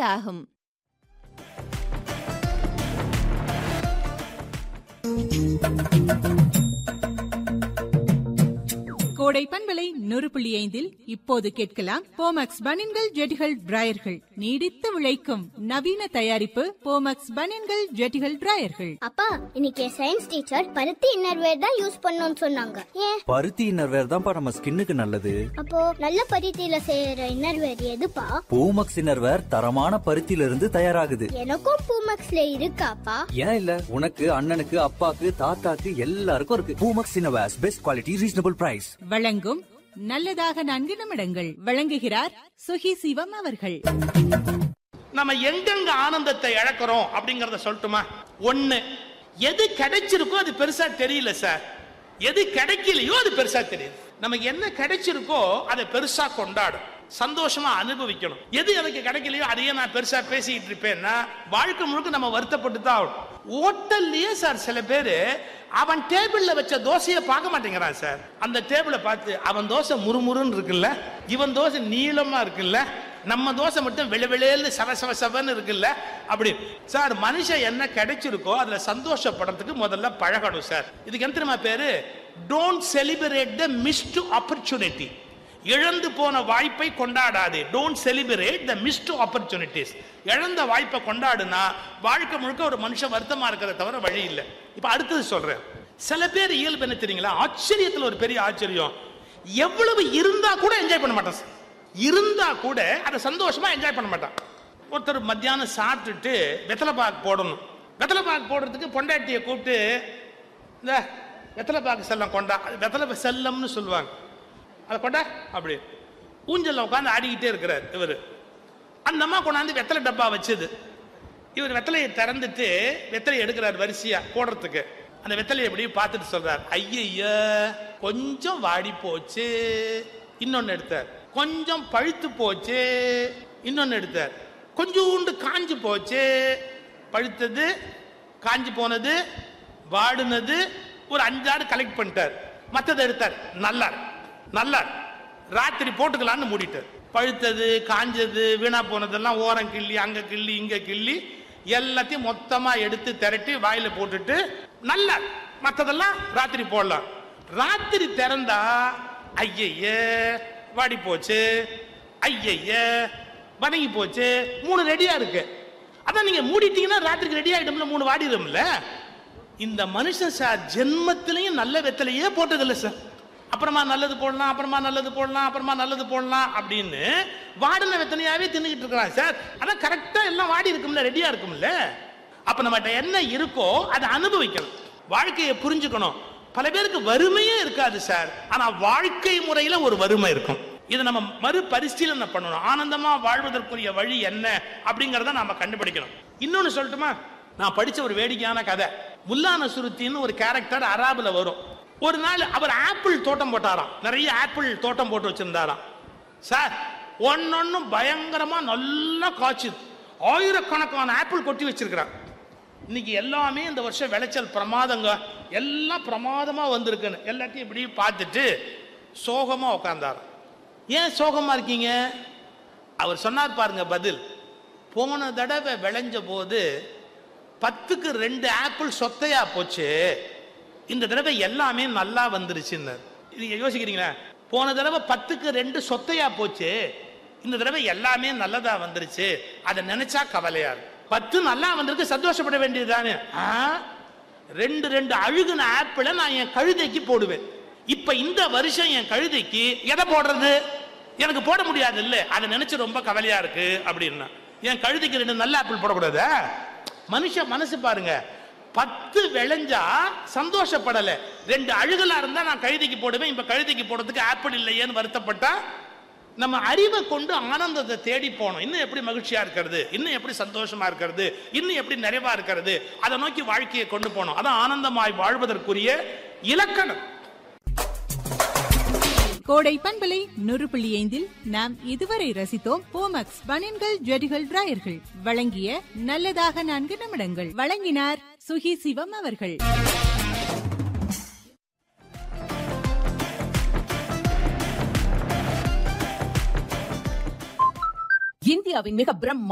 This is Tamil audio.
பாடலாகும் கோடை பண்பலை நூறு புள்ளி ஐந்தில் இப்போது கேட்கலாம் போமக்ஸ் பனின்கள் ஜெட்டிகள் டிராயர்கள் நீடித்து உழைக்கும் நவீன தயாரிப்பு போமக்ஸ் பனின்கள் ஜெட்டிகள் டிராயர்கள் அப்பா இன்னைக்கு சயின்ஸ் டீச்சர் பருத்தி இன்னர்வேர் தான் யூஸ் பண்ணணும்னு சொன்னாங்க ஏன் பருத்தி இன்னர்வேர் தான்ப்பா நம்ம ஸ்கின்னுக்கு நல்லது அப்போ நல்ல பருத்தியில செய்யற இன்னர்வேர் எதுப்பா பூமக்ஸ் இன்னர்வேர் தரமான பருத்தியில இருந்து தயாராகுது எனக்கும் பூமக்ஸ்ல இருக்காப்பா ஏன் இல்ல உனக்கு அண்ணனுக்கு அப்பாக்கு தாத்தாக்கு எல்லாருக்கும் இருக்கு Poomex innerwears best quality reasonable price வழங்கும் நல்லதாக நான்கு நிமிடங்கள் வழங்குகிறார் சுகி சிவம் அவர்கள் நம்ம எங்கெங்க ஆனந்தத்தை இழக்கிறோம் அப்படிங்கறத சொல்லட்டுமா ஒண்ணு எது கிடைச்சிருக்கோ அது பெருசா தெரியல சார் எது கிடைக்கலையோ அது பெருசா தெரியுது நமக்கு என்ன கிடைச்சிருக்கோ அதை பெருசா கொண்டாடும் சந்தோஷமா அனுபவிக்கணும் எது எனக்கு கிடைக்கலையோ அதையே நான் பெருசா பேசிக்கிட்டு இருப்பேன்னா வாழ்க்கை முழுக்க நம்ம வருத்தப்பட்டு தான் ஆகணும் ஹோட்டல்லயே சார் சில பேரு அவன் டேபிள்ல வச்ச தோசையை பார்க்க மாட்டேங்கிறான் சார் அந்த டேபிளை பார்த்து அவன் தோசை முறுமுறுன்னு இருக்குல்ல இவன் தோசை நீளமா இருக்குல்ல நம்ம தோசை மட்டும் வெள வெளியேன்னு சவ சவ சவன்னு இருக்குல்ல அப்படி சார் மனுஷன் என்ன கிடைச்சிருக்கோ அதுல சந்தோஷப்படுறதுக்கு முதல்ல பழகணும் சார் இதுக்கு என்ன தெரியுமா பேரு don't celebrate the missed opportunity இழந்து போன வாய்ப்பை கொண்டாடாதே don't celebrate the missed opportunities இழந்த வாய்ப்பை கொண்டாடுனா வாழ்க்கை முழுக்க ஒரு மனுஷன் வருத்தமா இருக்கிறத தவிர வழி இல்லை இப்ப அடுத்தது சொல்றேன் சில பேர் இயல்பு என்ன தெரியுங்களா ஆச்சரியத்துல ஒரு பெரிய ஆச்சரியம் எவ்வளவு இருந்தா கூட என்ஜாய் பண்ண மாட்டான் சார். இருந்தா கூட அதை சந்தோஷமா என்ஜாய் பண்ண மாட்டான் ஒருத்தர் மத்தியானம் சாப்பிட்டுட்டு வெத்தலை பாக்கு போடணும் வெத்தலை பாக்கு போடுறதுக்கு பொண்டாட்டியை கூப்பிட்டு இந்த வெத்தலை பாக்கு செல்லம் கொண்டா அது வெத்தலை செல்லம்னு சொல்லுவாங்க அதை கொண்டா அப்படி ஊஞ்சல்ல உட்காந்து ஆடிக்கிட்டே இருக்கிறார் இவர் அந்த அம்மா கொண்டாந்து வெத்தலை டப்பா வச்சது இவர் வெத்தலையை திறந்துட்டு வெத்தலையை எடுக்கிறார் வரிசையா போடுறதுக்கு அந்த வெத்தலையை எப்படி பார்த்துட்டு சொல்றார் ஐயய்ய கொஞ்சம் வாடி போச்சு இன்னொன்னு எடுத்தார் கொஞ்சம் பழுத்து போச்சு இன்னொன்னு எடுத்தார் கொஞ்சோண்டு காஞ்சு போச்சு பழுத்தது காஞ்சு போனது வாடுனது ஒரு அஞ்சாறு கலெக்ட் பண்ணிட்டார் மற்றதை எடுத்தார் நல்லா இருக்கு. நல்லா இருக்கு. ராத்திரி போட்டுக்கலாம்னு மூடிட்டார் பழுத்தது காஞ்சது வீணா போனதெல்லாம் ஓரம் கிள்ளி அங்க கிள்ளி இங்க கிள்ளி எல்லாத்தையும் மொத்தமா எடுத்து திரட்டி வாயில போட்டுட்டு நல்லா இருக்கு. மத்ததெல்லாம் ராத்திரி போடலாம் ராத்திரி திறந்தா ஐயய்ய வாடி போச்சு ஐயய்ய வணங்கி போச்சு மூணு ரெடியா இருக்கு அதான் நீங்க மூடிட்டீங்கன்னா ராத்திரிக்கு ரெடி ஆயிடும்ல மூணு வாடிடும்ல இந்த மனுஷன் சார் ஜென்மத்திலையும் நல்ல வெத்தலையே போட்டதில்லை சார் அப்புறமா நல்லது போடலாம் அப்புறமா நல்லது போடலாம் அப்புறமா நல்லது போடலாம் அப்படின்னு வாடின வெத்தனையாவே தின்னுகிட்டு இருக்கிறான் சார் ஆனா கரெக்டா எல்லாம் வாடி இருக்கும்ல ரெடியா இருக்கும்ல அப்ப நம்மகிட்ட என்ன இருக்கோ அதை அனுபவிக்கணும் வாழ்க்கையை புரிஞ்சுக்கணும் பல பேருக்கு வறுமையே இருக்காது சார் ஆனா வாழ்க்கை முறையில ஒரு வறுமை இருக்கும் இதை நம்ம மறு பரிசீலனை பண்ணணும் ஆனந்தமா வாழ்வதற்குரிய வழி என்ன அப்படிங்கறத நாம கண்டுபிடிக்கணும் இன்னொன்னு சொல்லட்டுமா நான் படிச்ச ஒரு வேடிக்கையான கதை முல்லா நசுருத்தின்னு ஒரு கேரக்டர் அராபுல வரும் ஒரு நாள் அவர் ஆப்பிள் தோட்டம் போட்டாராம் நிறைய ஆப்பிள் தோட்டம் போட்டு வச்சிருந்தாராம் சார் ஒன்னொன்னும் பயங்கரமா நல்லா காய்ச்சுது ஆயிரக்கணக்கான ஆப்பிள் கொட்டி வச்சிருக்கிறான் இன்னைக்கு எல்லாமே இந்த வருஷம் விளைச்சல் பிரமாதங்க எல்லாம் பிரமாதமா வந்திருக்குன்னு எல்லாத்தையும் இப்படி பார்த்துட்டு சோகமா உட்கார்ந்தார் ஏன் சோகமா இருக்கீங்க அவர் சொன்னார் பாருங்க பதில் போன தடவை விளைஞ்ச போது பத்துக்கு ரெண்டு ஆப்பிள் சொத்தையா போச்சு இந்த தடவை எல்லாமே நல்லா வந்துருச்சுன்னு நீங்க யோசிக்கிறீங்களா போன தடவை பத்துக்கு ரெண்டு சொத்தையா போச்சு இந்த தடவை எல்லாமே நல்லதா வந்துருச்சு அதை நினைச்சா கவலையா இருக்கு பத்து நல்லா வந்திருக்கு சந்தோஷப்பட வேண்டியதுதானே ஆ? ரெண்டு ரெண்டு அழுகுன ஆப்பிளை நான் என் கழுதைக்கு போடுவேன் இப்ப இந்த வருஷம் என் கழுதைக்கு எதை போடுறது எனக்கு போட முடியாது இல்ல அதை நினைச்சு ரொம்ப கவலையா இருக்கு அப்படின்னா என் கழுதைக்கு ரெண்டு நல்ல ஆப்பிள் போடக்கூடாதா மனுஷன் மனசு பாருங்க பத்து விளைஞ்சா சந்தோஷப்படல ரெண்டு அழுகலா இருந்தா நான் கழுதைக்கு போடுவேன் இப்ப கழுதைக்கு போடுறதுக்கு ஆப்பிள் இல்லையேன்னு வருத்தப்பட்டா நம்ம அறிவை கொண்டு ஆனந்தத்தை தேடி போனோம் இன்னும் எப்படி மகிழ்ச்சியா இருக்கிறது இன்னும் எப்படி சந்தோஷமா இருக்கிறது இன்னும் எப்படி நிறைவா இருக்கிறது அதை நோக்கி வாழ்க்கையை கொண்டு போனோம் அதான் ஆனந்தமாய் வாழ்வதற்குரிய இலக்கணம் கோடை பண்பலை நூறு புள்ளி ஐந்தில் நாம் இதுவரை ரசித்தோம் போமக்ஸ் பனின்கள் ஜெடிகள் டிராயர்கள் வழங்கிய நல்லதாக நான்கு நிமிடங்கள் வழங்கினார் சுகி சிவம் அவர்கள் இந்தியாவின் மிக பிரம்மா